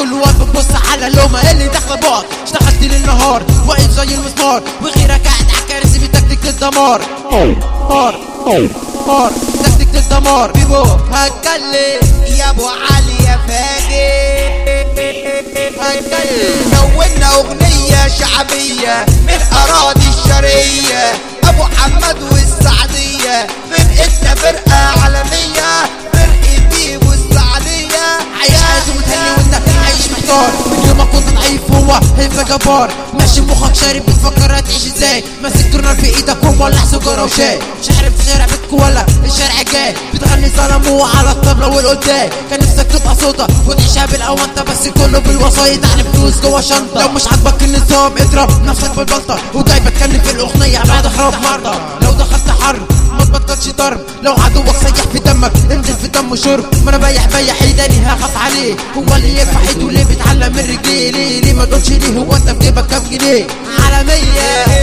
كل وقت بتبص على اللومة اللي داخله بقك اشتغلت ليل نهار واقف زي المسمار وغيرك قاعد على الكراسي بتكتك للدمار مار مار تكتك للدمار بيبو هتكلم يا ابو علي يا فاجر هتكلم كونا اغنية شعبية من اراضي الشرقية ابو حمد والسعدية فرقتنا فرقة عالمية فرقة بيبو السعدية عايش حياته متهني وانك عايش محتار من يوم ما كنت ضعيف هو هيبقى جبار ماشي مخك شارب بتفكر هتعيش ازاي ماسك جورنال في ايدك ومولع سيجاره وشاي مش عارف في شارع بيتكو ولا الشارع الجاي بتغني ظلموا على الطبلة والقدام كان نفسك تبقى صوتة وتعيشها بالاونطة بس كله بالوسايط على فلوس جوا شنطة لو مش عاجبك النظام اضرب نفسك بالبلطة وجاي بتكلم في الاغنية بعد خراب مرة لو دخلت حرب ما تبطلش ضرب لو عدوك سيح في دمك انزل في دمه شرب ما انا بيح بيح ايداني هخاف عليه هو اللي ينفع ايده ليه بيتعلم من رجليه ليه ليه ما تقولش ليه هو انت في جيبك كام جنيه عالمية